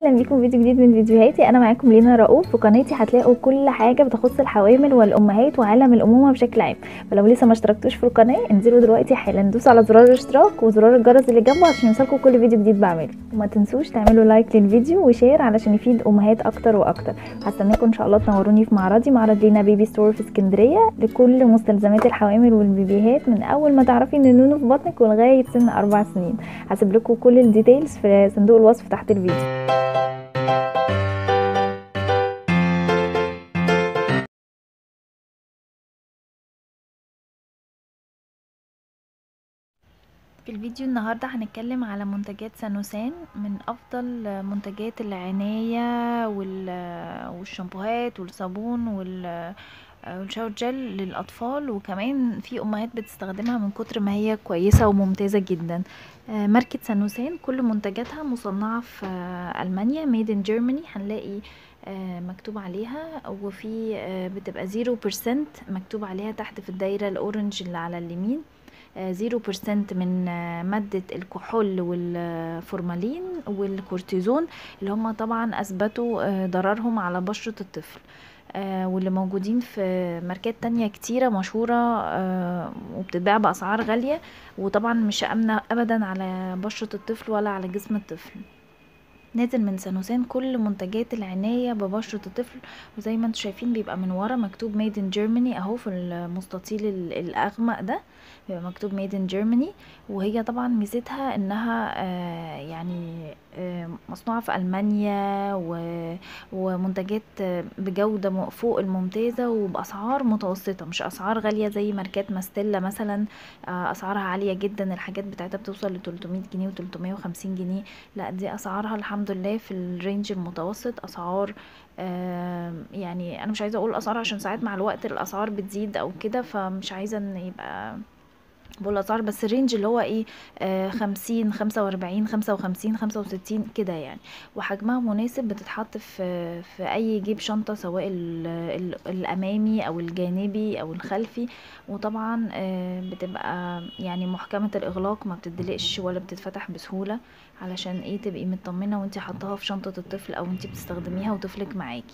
اهلا بيكم فيديو جديد من فيديوهاتي انا معاكم لينا رؤوف في قناتي هتلاقوا كل حاجه بتخص الحوامل والامهات وعالم الامومه بشكل عام فلو لسه ما اشتركتوش في القناه انزلوا دلوقتي حالا دوسوا على زرار الاشتراك وزرار الجرس اللي جنبه عشان يوصلكم كل فيديو جديد بعمله وما تنسوش تعملوا لايك للفيديو وشير علشان يفيد امهات اكتر واكتر هستناكم ان شاء الله تنوروني في معرضي معرض لينا بيبي ستور في اسكندريه لكل مستلزمات الحوامل والبيبيهات من اول ما تعرفي ان النونو في بطنك ولغايه سن اربع سنين هسيب لكم كل الديتيلز في صندوق الوصف تحت الفيديو في الفيديو النهاردة هنتكلم على منتجات سانوسان من أفضل منتجات العناية والشامبوهات والصابون والشاور جل للأطفال وكمان في أمهات بتستخدمها من كتر ما هي كويسة وممتازة جدا ماركة سانوسان كل منتجاتها مصنعة في ألمانيا ميد ان جيرماني هنلاقي مكتوب عليها وفي بتبقى زيرو بيرسنت مكتوب عليها تحت في الدايرة الأورنج اللي على اليمين زيرو بيرسنت من مادة الكحول والفورمالين والكورتيزون اللي هم طبعا أثبتوا ضررهم على بشرة الطفل واللي موجودين في ماركات تانية كتيرة مشهورة وبتتباع بأسعار غالية وطبعا مش أمنة أبدا على بشرة الطفل ولا على جسم الطفل نازل من سانوسان كل منتجات العناية ببشرة الطفل وزي ما انتم شايفين بيبقى من ورا مكتوب ميد ان جيرماني اهو في المستطيل الاغمق ده بيبقى مكتوب ميد ان جيرماني وهي طبعا ميزتها انها آه يعني آه مصنوعة في المانيا ومنتجات بجودة فوق الممتازة وباسعار متوسطة مش اسعار غالية زي ماركات ماستيلا مثلا آه اسعارها عالية جدا الحاجات بتاعتها بتوصل ل 300 جنيه و 350 جنيه لا دي اسعارها الحمد لله في الرينج المتوسط اسعار آه يعني انا مش عايزه اقول اسعار عشان ساعات مع الوقت الاسعار بتزيد او كده فمش عايزه ان يبقى بقول اسعار بس الرينج اللي هو ايه آه خمسين خمسة واربعين خمسة وخمسين خمسة وستين كده يعني وحجمها مناسب بتتحط في في اي جيب شنطه سواء ال ال الامامي او الجانبي او الخلفي وطبعا آه بتبقى يعني محكمه الاغلاق ما بتدلقش ولا بتتفتح بسهوله علشان ايه تبقي مطمنه وانتي حطاها في شنطه الطفل او انتي بتستخدميها وطفلك معاكي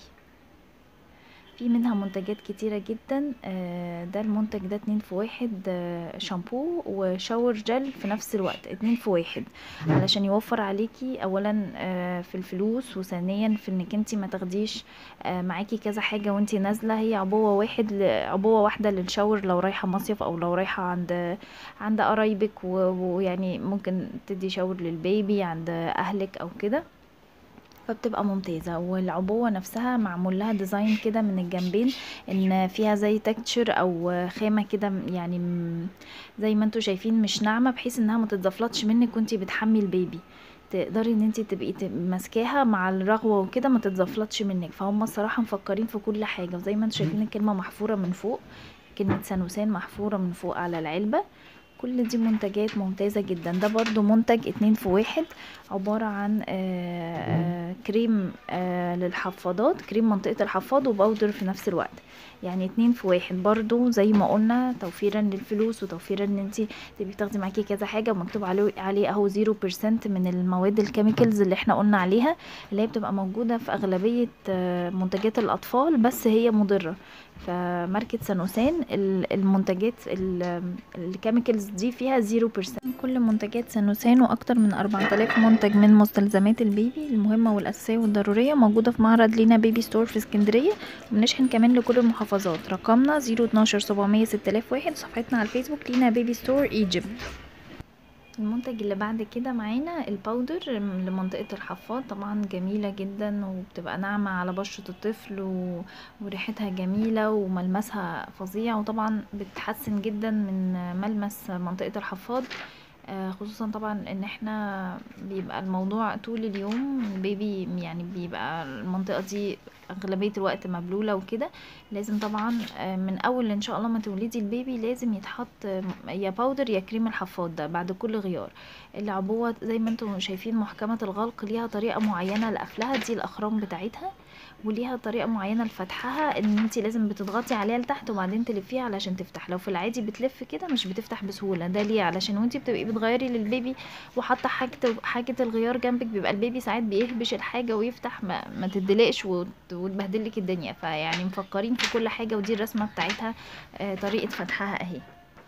في منها منتجات كتيرة جدا ده المنتج ده اتنين في واحد شامبو وشاور جل في نفس الوقت اتنين في واحد علشان يوفر عليكي اولا في الفلوس وثانيا في انك انتي ما تاخديش معاكي كذا حاجة وانتي نازلة هي عبوة واحد عبوة واحدة للشاور لو رايحة مصيف او لو رايحة عند عند قرايبك ويعني ممكن تدي شاور للبيبي عند اهلك او كده فبتبقى ممتازة والعبوة نفسها معمول لها ديزاين كده من الجنبين ان فيها زي تكتشر او خامة كده يعني زي ما انتوا شايفين مش ناعمة بحيث انها ما تتزفلطش منك وانتي بتحمي البيبي تقدري ان انت تبقي ماسكاها مع الرغوه وكده ما تتزفلطش منك فهم الصراحه مفكرين في كل حاجه وزي ما انتوا شايفين الكلمه محفوره من فوق كلمه سانوسان محفوره من فوق على العلبه كل دي منتجات ممتازة جدا ده برضو منتج اتنين في واحد عبارة عن آآ آآ كريم آآ للحفاضات كريم منطقة الحفاض وباودر في نفس الوقت يعني اتنين في واحد برضو زي ما قلنا توفيرا للفلوس وتوفيرا ان انت تبقي تاخدي معاكي كذا حاجة ومكتوب عليه عليه اهو زيرو بيرسنت من المواد الكيميكالز اللي احنا قلنا عليها اللي هي بتبقى موجودة في اغلبية منتجات الاطفال بس هي مضرة فماركة سانوسان المنتجات الكيميكالز دي فيها زيرو بيرسنت كل منتجات سانوسان واكتر من 4000 منتج من مستلزمات البيبي المهمة والاساسية والضرورية موجودة في معرض لينا بيبي ستور في اسكندرية وبنشحن كمان لكل المحافظات رقمنا 012 700 6001 صفحتنا على الفيسبوك لينا بيبي ستور ايجيبت المنتج اللي بعد كده معانا الباودر لمنطقة الحفاض طبعا جميلة جدا وبتبقى ناعمة على بشرة الطفل و... وريحتها جميلة وملمسها فظيع وطبعا بتحسن جدا من ملمس منطقة الحفاض خصوصا طبعا ان احنا بيبقى الموضوع طول اليوم البيبي يعني بيبقى المنطقة دي اغلبية الوقت مبلولة وكده لازم طبعا من اول ان شاء الله ما تولدي البيبي لازم يتحط يا باودر يا كريم الحفاض ده بعد كل غيار العبوة زي ما انتم شايفين محكمة الغلق ليها طريقة معينة لقفلها دي الاخرام بتاعتها وليها طريقه معينه لفتحها ان انت لازم بتضغطي عليها لتحت وبعدين تلفيها علشان تفتح لو في العادي بتلف كده مش بتفتح بسهوله ده ليه علشان وانت بتبقي بتغيري للبيبي وحاطه حاجه حاجه الغيار جنبك بيبقى البيبي ساعات بيهبش الحاجه ويفتح ما, ما تدلقش وت- وتبهدلك الدنيا فيعني مفكرين في كل حاجه ودي الرسمه بتاعتها آه، طريقه فتحها اهي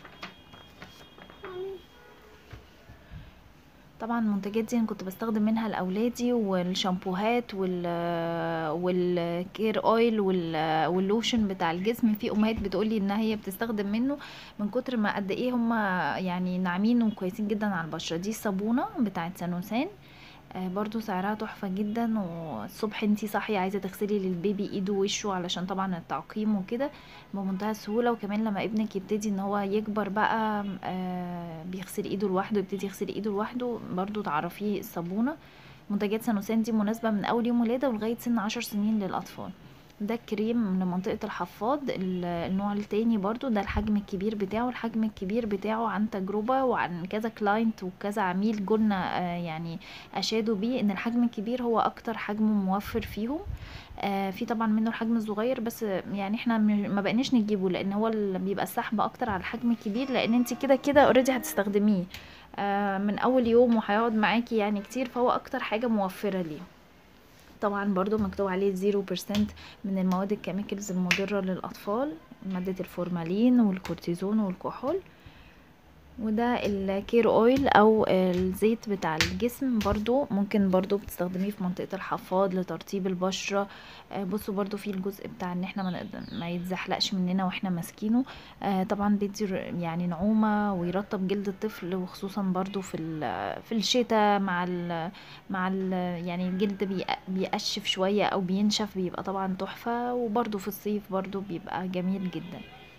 طبعا المنتجات دي انا كنت بستخدم منها لاولادي والشامبوهات وال والكير اويل وال واللوشن بتاع الجسم في امهات بتقولي ان هي بتستخدم منه من كتر ما قد ايه هما يعني ناعمين وكويسين جدا على البشره دي الصابونه بتاعت سانوسان آه، برضو سعرها تحفة جدا والصبح انتي صاحية عايزة تغسلي للبيبي ايده ووشه علشان طبعا التعقيم وكده بمنتهى السهولة وكمان لما ابنك يبتدي ان هو يكبر بقى آه، بيغسل ايده لوحده يبتدي يغسل ايده لوحده برضو تعرفيه الصابونة منتجات سانوسان دي مناسبة من اول يوم ولادة ولغاية سن عشر سنين للاطفال ده كريم لمنطقة الحفاض ال- النوع التاني برضو ده الحجم الكبير بتاعه الحجم الكبير بتاعه عن تجربة وعن كذا كلاينت وكذا عميل جولنا آه، يعني اشادوا بيه ان الحجم الكبير هو اكتر حجم موفر فيهم آه في طبعا منه الحجم الصغير بس يعني احنا م- ما بقناش نجيبه لان هو اللي بيبقى السحب اكتر على الحجم الكبير لان انت كده كده اوريدي هتستخدميه آه من اول يوم وهيقعد معاكي يعني كتير فهو اكتر حاجة موفرة ليه طبعا برضو مكتوب عليه زيرو بيرسنت من المواد الكيميكالز المضرة للأطفال مادة الفورمالين والكورتيزون والكحول وده الكير اويل او الزيت بتاع الجسم برضو ممكن برضو بتستخدميه في منطقة الحفاض لترطيب البشرة آه، بصوا برضو في الجزء بتاع ان احنا ما نقدر- ما يتزحلقش مننا واحنا ماسكينه آه، طبعا بيدي ر- يعني نعومة ويرطب جلد الطفل وخصوصا برضو في ال- في الشتاء مع ال مع ال يعني الجلد بي- بيقشف شوية او بينشف بيبقى طبعا تحفة وبرضو في الصيف برضو بيبقى جميل جدا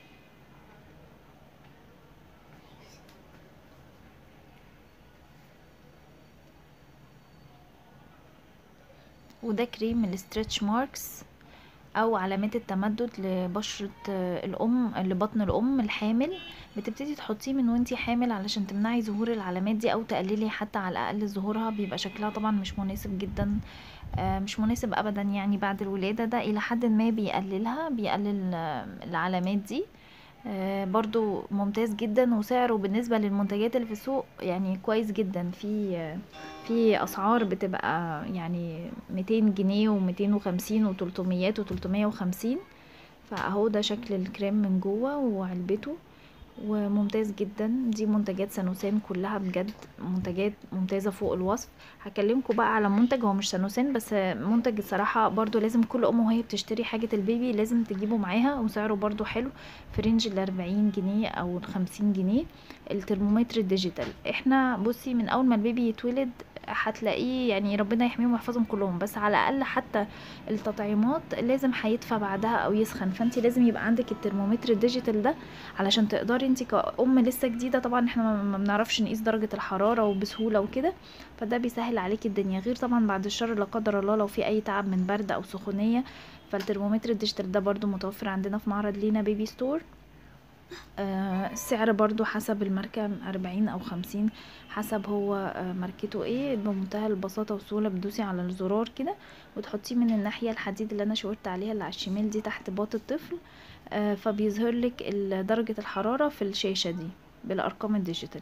وده كريم الستريتش ماركس او علامات التمدد لبشرة آه، الام لبطن الام الحامل بتبتدي تحطيه من وانتي حامل علشان تمنعي ظهور العلامات دي او تقللي حتى على الاقل ظهورها بيبقى شكلها طبعا مش مناسب جدا آه، مش مناسب ابدا يعني بعد الولادة ده الى حد ما بيقللها بيقلل آه، العلامات دي آه، برضو ممتاز جدا وسعره بالنسبة للمنتجات اللي في السوق يعني كويس جدا في آه، في اسعار بتبقى يعني 200 جنيه و250 و300 و350 فاهو ده شكل الكريم من جوه وعلبته وممتاز جدا دي منتجات سانوسان كلها بجد منتجات ممتازة فوق الوصف هكلمكم بقى على منتج هو مش سانوسان بس منتج الصراحة برضو لازم كل ام وهي بتشتري حاجة البيبي لازم تجيبه معاها وسعره برضو حلو في رينج الاربعين جنيه او الخمسين جنيه الترمومتر الديجيتال احنا بصي من اول ما البيبي يتولد هتلاقيه يعني ربنا يحميهم ويحفظهم كلهم بس على الاقل حتى التطعيمات لازم هيدفى بعدها او يسخن فانت لازم يبقى عندك الترمومتر الديجيتال ده علشان تقدري انت كأم لسه جديدة طبعا احنا ما- ما بنعرفش نقيس درجة الحرارة وبسهولة وكده فده بيسهل عليكي الدنيا غير طبعا بعد الشر لا قدر الله لو في اي تعب من برد او سخونية فالترمومتر الديجيتال ده برضو متوفر عندنا في معرض لينا بيبي ستور آه، السعر برضو حسب الماركة أربعين أو خمسين حسب هو آه، ماركته ايه بمنتهى البساطة والسهولة بتدوسي على الزرار كده وتحطيه من الناحية الحديد اللي أنا شاورت عليها اللي على الشمال دي تحت باط الطفل آه، فبيظهر لك ال- درجة الحرارة في الشاشة دي بالأرقام الديجيتال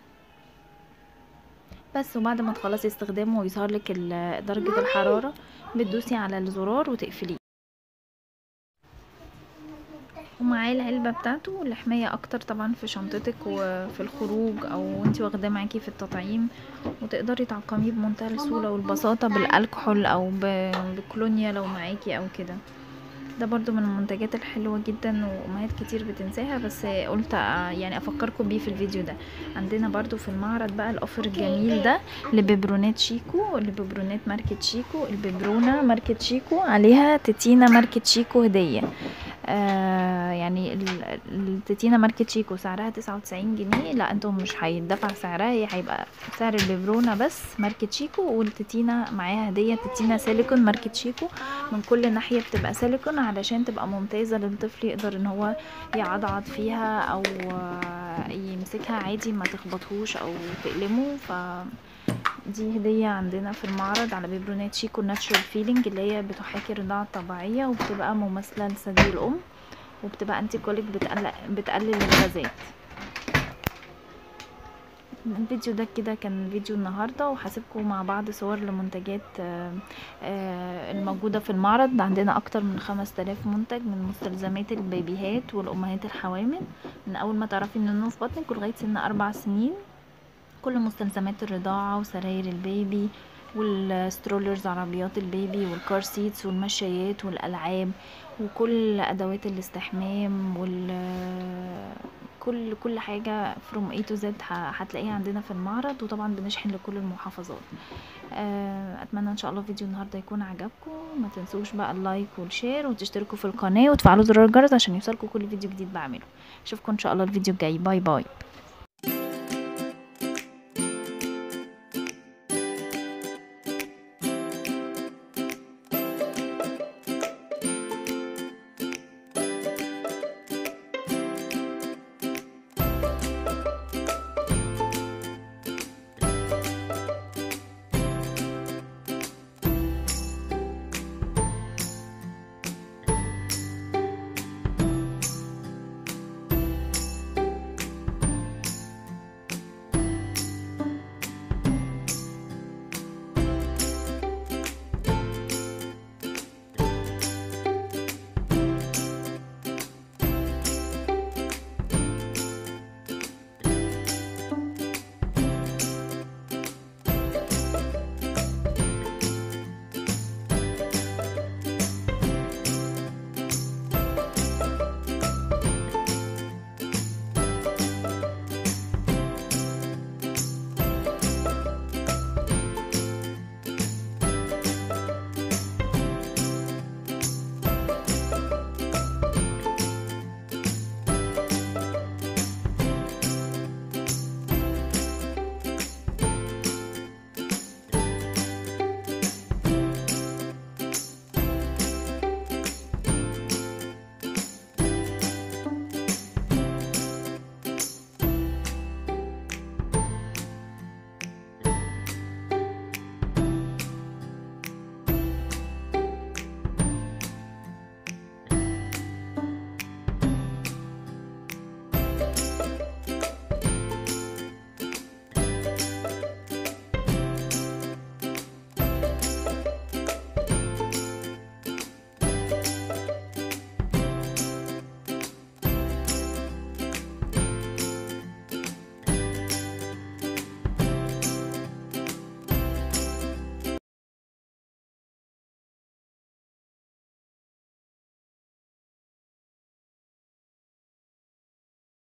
بس وبعد ما تخلصي استخدامه ويظهر لك ال- درجة الحرارة بتدوسي على الزرار وتقفليه ومعاه العلبة بتاعته لحماية اكتر طبعا في شنطتك وفي الخروج او انتي واخداه معاكي في التطعيم وتقدري تعقميه بمنتهى السهولة والبساطة بالالكحول او ب- بكولونيا لو معاكي او كده ده برضو من المنتجات الحلوة جدا وامهات كتير بتنساها بس قلت آه، يعني افكركم بيه في الفيديو ده عندنا برضو في المعرض بقى الاوفر الجميل ده لببرونات شيكو لببرونات ماركة شيكو الببرونة ماركة شيكو عليها تتينا ماركة شيكو هدية آه يعني ال- التتينا ماركة شيكو سعرها تسعة وتسعين جنيه لا انتم مش هيدفع سعرها هي هيبقى سعر الببرونة بس ماركة شيكو والتتينا معاها هدية تتينا سيليكون ماركة شيكو من كل ناحية بتبقى سيليكون علشان تبقى ممتازة للطفل يقدر ان هو يعضعض فيها او آه، يمسكها عادي ما تخبطهوش او تقلمه ف دي هدية عندنا في المعرض على بيبرونات شيكو ناتشورال فيلينج اللي هي بتحاكي الرضاعة الطبيعية وبتبقى مماثلة لثدي الأم وبتبقى انتي كوليك بتقلل, بتقلل الغازات الفيديو ده كده كان فيديو النهاردة وهسيبكم مع بعض صور لمنتجات آه، آه، الموجودة في المعرض عندنا أكتر من خمس تلاف منتج من مستلزمات البيبيهات والأمهات الحوامل من أول ما تعرفي إن النون في بطنك ولغاية سن أربع سنين كل مستلزمات الرضاعة وسراير البيبي والسترولرز عربيات البيبي والكار سيتس والمشايات والألعاب وكل أدوات الاستحمام وال كل كل حاجة from A to Z ه- هتلاقيها عندنا في المعرض وطبعا بنشحن لكل المحافظات آه، اتمنى ان شاء الله فيديو النهارده يكون عجبكم ما تنسوش بقى اللايك والشير وتشتركوا في القناه وتفعلوا زر الجرس عشان يوصلكوا كل فيديو جديد بعمله اشوفكم ان شاء الله الفيديو الجاي باي باي